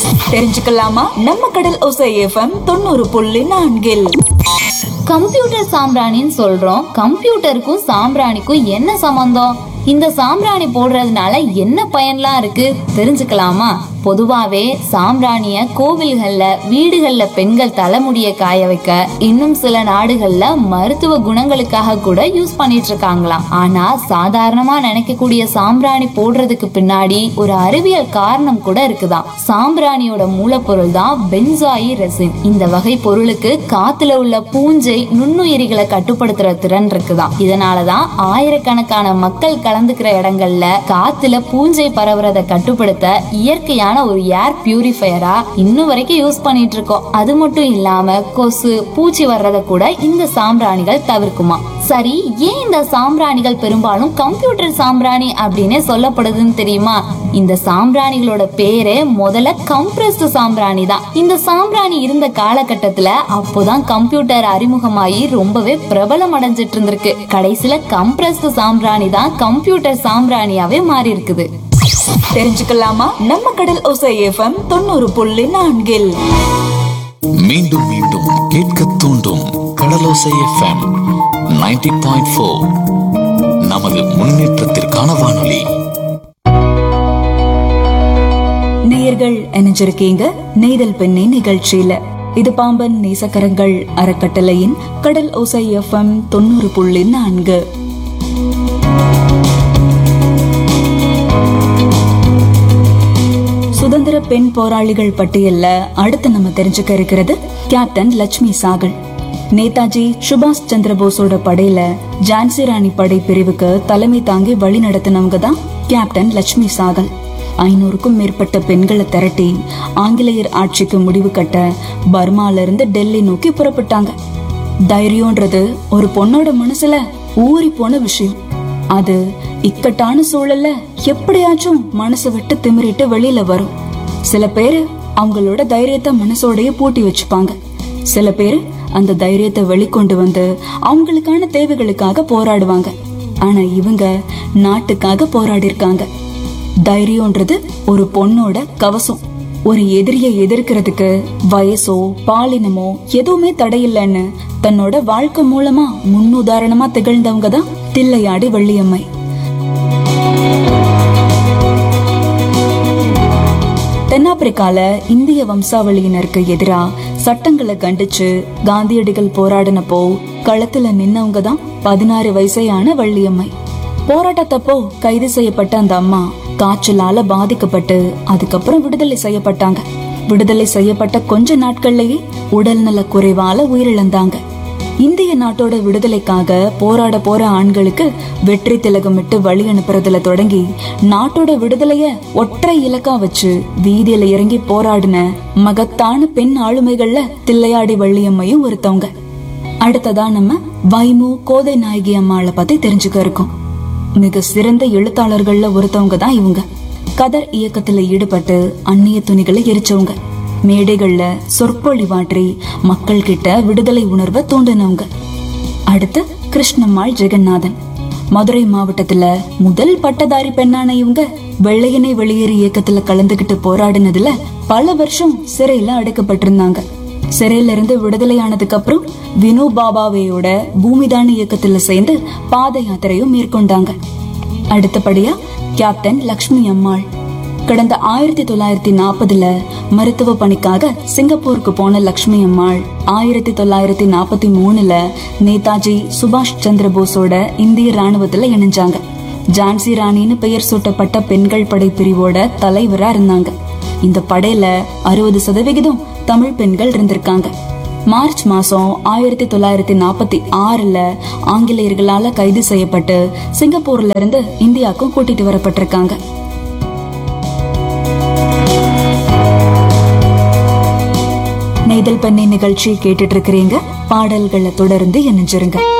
தெரிஞ்சுக்கலாமா நம்ம கடல் ஒசை எஃப்எம் தொண்ணூறு புள்ளி நான்கில் கம்ப்யூட்டர் சாம்பிராணின்னு சொல்றோம் கம்ப்யூட்டருக்கும் சாம்பிராணிக்கும் என்ன சம்பந்தம் இந்த சாம்பிராணி போடுறதுனால என்ன பயன்லாம் இருக்கு தெரிஞ்சுக்கலாமா பொதுவாவே சாம்பிராணிய கோவில்கள்ல வீடுகள்ல பெண்கள் தலைமுடிய காய வைக்க இன்னும் சில நாடுகள்ல மருத்துவ குணங்களுக்காக கூட யூஸ் பண்ணிட்டு இருக்காங்களாம் ஆனா சாதாரணமா நினைக்கக்கூடிய சாம்பிராணி போடுறதுக்கு பின்னாடி ஒரு அறிவியல் காரணம் கூட இருக்குதாம் சாம்பிராணியோட மூலப்பொருள் தான் பென்சாயி ரெசின் இந்த வகை பொருளுக்கு காத்துல உள்ள பூஞ்சை நுண்ணுயிரிகளை கட்டுப்படுத்துற திறன் இருக்குதாம் இதனாலதான் ஆயிரக்கணக்கான மக்கள் கலந்துக்கிற இடங்கள்ல காத்துல பூஞ்சை பரவுறத கட்டுப்படுத்த இயற்கையான ஒரு ஏர் பியூரிஃபையரா இன்னும் வரைக்கும் யூஸ் பண்ணிட்டு இருக்கோம் அது மட்டும் இல்லாம கொசு பூச்சி வர்றத கூட இந்த சாம்பிராணிகள் தவிர்க்குமா சரி ஏன் இந்த சாம்பிராணிகள் பெரும்பாலும் கம்ப்யூட்டர் சாம்பிராணி அப்படின்னே சொல்லப்படுதுன்னு தெரியுமா இந்த சாம்பிராணிகளோட பேரே முதல்ல கம்ப்ரஸ்ட் சாம்பிராணி தான் இந்த சாம்பிராணி இருந்த காலகட்டத்துல அப்போதான் கம்ப்யூட்டர் அறிமுகமாயி ரொம்பவே பிரபலம் அடைஞ்சிட்டு இருந்திருக்கு கடைசியில கம்ப்ரஸ்ட் சாம்பிராணி தான் கம்ப்யூட்டர் சாம்பிராணியாவே மாறி இருக்குது தெரிஞ்சுக்கலாமா நம்ம கடல் ஒசை எஃப்எம் தொண்ணூறு புள்ளி நான்கில் மீண்டும் மீண்டும் கேட்க தூண்டும் கடலோசை எஃப்எம் 90.4 பாயிண்ட் ஃபோர் நமது முன்னேற்றத்திற்கான வானொலி நேயர்கள் இணைஞ்சிருக்கீங்க நெய்தல் பெண்ணே நிகழ்ச்சியில இது பாம்பன் நேசக்கரங்கள் அறக்கட்டளையின் கடல் ஒசை எஃப்எம் தொண்ணூறு புள்ளி நான்கு சுதந்திர பெண் போராளிகள் பட்டியல்ல அடுத்து நம்ம தெரிஞ்சுக்க இருக்கிறது கேப்டன் லட்சுமி சாகல் நேதாஜி சுபாஷ் சந்திர போஸோட படையில ஜான்சி ராணி படை பிரிவுக்கு தலைமை தாங்கி வழி நடத்தினவங்க தான் கேப்டன் லட்சுமி சாகல் ஐநூறுக்கும் மேற்பட்ட பெண்களை திரட்டி ஆங்கிலேயர் ஆட்சிக்கு முடிவு கட்ட பர்மால இருந்து டெல்லி நோக்கி புறப்பட்டாங்க தைரியம்ன்றது ஒரு பொண்ணோட மனசுல ஊறி போன விஷயம் அது இக்கட்டான சூழல்ல எப்படியாச்சும் மனசு விட்டு திமிரிட்டு வெளியில வரும் சில பேரு அவங்களோட தைரியத்தை மனசோடயே பூட்டி வச்சுப்பாங்க சில பேரு அந்த தைரியத்தை வெளிக்கொண்டு வந்து அவங்களுக்கான தேவைகளுக்காக போராடுவாங்க ஆனா இவங்க நாட்டுக்காக போராடி இருக்காங்க தைரியம்ன்றது ஒரு பொண்ணோட கவசம் ஒரு எதிரியை எதிர்க்கிறதுக்கு வயசோ பாலினமோ எதுவுமே தடையில்லைன்னு தன்னோட வாழ்க்கை மூலமா முன்னுதாரணமா திகழ்ந்தவங்க தான் தில்லையாடி வள்ளியம்மை தென்னாப்பிரிக்கால இந்திய வம்சாவளியினருக்கு எதிரா சட்டங்களை கண்டிச்சு காந்தியடிகள் போராடினப்போ களத்துல நின்னவங்க தான் பதினாறு வயசையான வள்ளியம்மை போராட்டத்தப்போ கைது செய்யப்பட்ட அந்த அம்மா காய்ச்சலால பாதிக்கப்பட்டு அதுக்கப்புறம் விடுதலை செய்யப்பட்டாங்க விடுதலை செய்யப்பட்ட கொஞ்ச நாட்கள்லயே உடல்நல குறைவால உயிரிழந்தாங்க இந்திய நாட்டோட விடுதலைக்காக போராட போற ஆண்களுக்கு வெற்றி திலகமிட்டு வழி அனுப்புறதுல தொடங்கி நாட்டோட விடுதலைய ஒற்றை இலக்கா வச்சு வீதியில இறங்கி போராடின மகத்தான பெண் ஆளுமைகள்ல தில்லையாடி வள்ளியம்மையும் ஒருத்தவங்க அடுத்ததா நம்ம வைமு கோதை நாயகி அம்மாளை பத்தி தெரிஞ்சுக்க இருக்கோம் மிக சிறந்த எழுத்தாளர்கள்ல ஒருத்தவங்க தான் இவங்க கதர் இயக்கத்துல ஈடுபட்டு அந்நிய துணிகளை எரிச்சவங்க மேடைகள்ல சொற்பொழிவாற்றி மக்கள் கிட்ட விடுதலை உணர்வை தூண்டினவங்க அடுத்து கிருஷ்ணம்மாள் ஜெகநாதன் மதுரை மாவட்டத்துல முதல் பட்டதாரி பெண்ணான இவங்க வெள்ளையனை வெளியேறு இயக்கத்துல கலந்துகிட்டு போராடினதுல பல வருஷம் சிறையில அடைக்கப்பட்டிருந்தாங்க சிறையில இருந்து விடுதலையானதுக்கு அப்புறம் வினு பாபாவேயோட பூமிதான இயக்கத்துல சேர்ந்து பாத யாத்திரையும் மேற்கொண்டாங்க அடுத்தபடியா கேப்டன் லக்ஷ்மி அம்மாள் கடந்த ஆயிரத்தி தொள்ளாயிரத்தி நாற்பதுல மருத்துவ பணிக்காக சிங்கப்பூருக்கு போன லக்ஷ்மி அம்மாள் ஆயிரத்தி தொள்ளாயிரத்தி நாற்பத்தி மூணுல நேதாஜி சுபாஷ் சந்திர போஸோட இந்திய ராணுவத்துல இணைஞ்சாங்க ஜான்சி ராணின்னு பெயர் சூட்டப்பட்ட பெண்கள் படை பிரிவோட தலைவரா இருந்தாங்க இந்த படையில அறுபது சதவிகிதம் தமிழ் பெண்கள் இருந்திருக்காங்க மார்ச் மாசம் ஆயிரத்தி தொள்ளாயிரத்தி நாற்பத்தி ஆறுல ஆங்கிலேயர்களால கைது செய்யப்பட்டு சிங்கப்பூர்ல இருந்து இந்தியாவுக்கும் கூட்டிட்டு வரப்பட்டிருக்காங்க நெய்தல் பெண்ணை நிகழ்ச்சி கேட்டுட்டு இருக்கிறீங்க பாடல்களை தொடர்ந்து இணைஞ்சிருங்க